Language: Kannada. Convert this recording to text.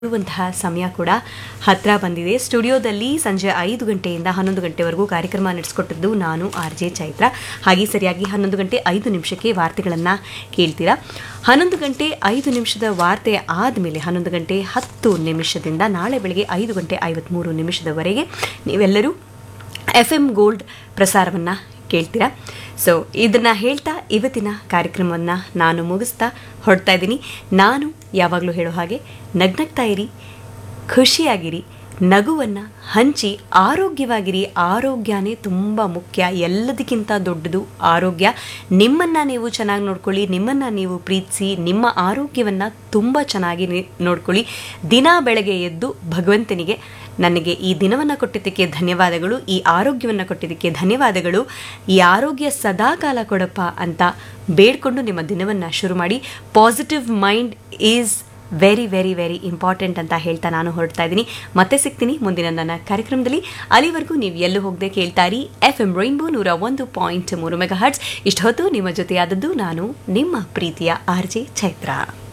ಕೊಡುವಂತಹ ಸಮಯ ಕೂಡ ಹತ್ರ ಬಂದಿದೆ ಸ್ಟುಡಿಯೋದಲ್ಲಿ ಸಂಜೆ ಐದು ಗಂಟೆಯಿಂದ ಹನ್ನೊಂದು ಗಂಟೆವರೆಗೂ ಕಾರ್ಯಕ್ರಮ ನಡೆಸಿಕೊಟ್ಟದ್ದು ನಾನು ಆರ್ ಜೆ ಚೈತ್ರ ಹಾಗೆ ಸರಿಯಾಗಿ ಹನ್ನೊಂದು ಗಂಟೆ ಐದು ನಿಮಿಷಕ್ಕೆ ವಾರ್ತೆಗಳನ್ನು ಕೇಳ್ತೀರಾ ಹನ್ನೊಂದು ಗಂಟೆ ಐದು ನಿಮಿಷದ ವಾರ್ತೆ ಆದಮೇಲೆ ಹನ್ನೊಂದು ಗಂಟೆ ಹತ್ತು ನಿಮಿಷದಿಂದ ನಾಳೆ ಬೆಳಗ್ಗೆ ಐದು ಗಂಟೆ ಐವತ್ತ್ಮೂರು ನಿಮಿಷದವರೆಗೆ ನೀವೆಲ್ಲರೂ ಎಫ್ ಎಮ್ ಗೋಲ್ಡ್ ಪ್ರಸಾರವನ್ನು ಕೇಳ್ತೀರಾ ಸೊ ಇದನ್ನು ಹೇಳ್ತಾ ಇವತ್ತಿನ ಕಾರ್ಯಕ್ರಮವನ್ನು ನಾನು ಮುಗಿಸ್ತಾ ಹೊರಡ್ತಾ ಇದ್ದೀನಿ ನಾನು ಯಾವಾಗಲೂ ಹೇಳೋ ಹಾಗೆ ನಗ್ನಗ್ತಾ ಇರಿ ಖುಷಿಯಾಗಿರಿ ನಗುವನ್ನು ಹಂಚಿ ಆರೋಗ್ಯವಾಗಿರಿ ಆರೋಗ್ಯನೇ ತುಂಬ ಮುಖ್ಯ ಎಲ್ಲದಕ್ಕಿಂತ ದೊಡ್ಡದು ಆರೋಗ್ಯ ನಿಮ್ಮನ್ನು ನೀವು ಚೆನ್ನಾಗಿ ನೋಡ್ಕೊಳ್ಳಿ ನಿಮ್ಮನ್ನು ನೀವು ಪ್ರೀತಿಸಿ ನಿಮ್ಮ ಆರೋಗ್ಯವನ್ನು ತುಂಬ ಚೆನ್ನಾಗಿ ನಿ- ನೋಡ್ಕೊಳ್ಳಿ ದಿನ ಬೆಳಗ್ಗೆ ಎದ್ದು ಭಗವಂತನಿಗೆ ನನಗೆ ಈ ದಿನವನ್ನು ಕೊಟ್ಟಿದ್ದಕ್ಕೆ ಧನ್ಯವಾದಗಳು ಈ ಆರೋಗ್ಯವನ್ನು ಕೊಟ್ಟಿದ್ದಕ್ಕೆ ಧನ್ಯವಾದಗಳು ಈ ಆರೋಗ್ಯ ಸದಾಕಾಲ ಕೊಡಪ್ಪ ಅಂತ ಬೇಡ್ಕೊಂಡು ನಿಮ್ಮ ದಿನವನ್ನು ಶುರು ಮಾಡಿ positive mind is very very very important ಅಂತ ಹೇಳ್ತಾ ನಾನು ಹೊರಡ್ತಾ ಇದ್ದೀನಿ ಮತ್ತೆ ಸಿಗ್ತೀನಿ ಮುಂದಿನ ನನ್ನ ಕಾರ್ಯಕ್ರಮದಲ್ಲಿ ಅಲ್ಲಿವರೆಗೂ ನೀವು ಎಲ್ಲೂ ಹೋಗದೆ ಕೇಳ್ತಾರಿ ಎಫ್ ಎಂ ರೈನ್ಬೋ ನೂರ ಒಂದು ಪಾಯಿಂಟ್ ಮೂರು ಮೆಗಾ ಹರ್ಟ್ಸ್ ಇಷ್ಟು ಹೊತ್ತು ನಿಮ್ಮ ಜೊತೆಯಾದದ್ದು ನಾನು ನಿಮ್ಮ ಪ್ರೀತಿಯ ಆರ್ ಜೆ ಚೈತ್ರ